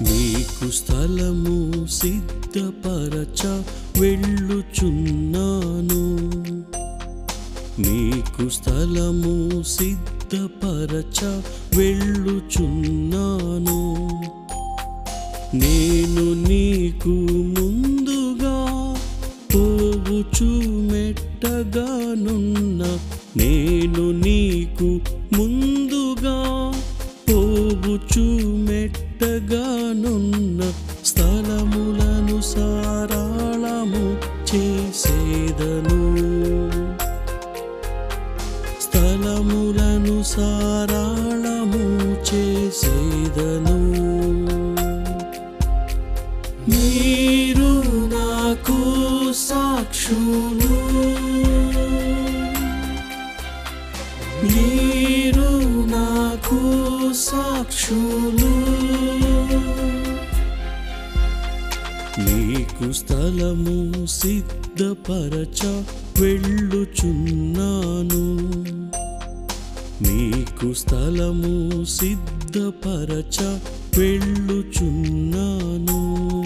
నీకు స్థలము సిద్ధపరచ వెళ్ళుచున్నాను నీకు స్థలము సిద్ధపరచ వెళ్ళుచున్నాను నేను నీకు ముందుగా పోవుచు మెట్టగానున్న నేను నీకు ముందుగా పోవుచు మెట్టగానున్న స్థలములను సారాళము చేసేదను స్థలములను సారాళము చేసేదను మీరు నాకు సాక్షులు మీరు నాకు సాక్షులు నీకు స్థలము సిద్ధపరచ వెళ్ళుచున్నాను నీకు స్థలము సిద్ధపరచ వెళ్ళుచున్నాను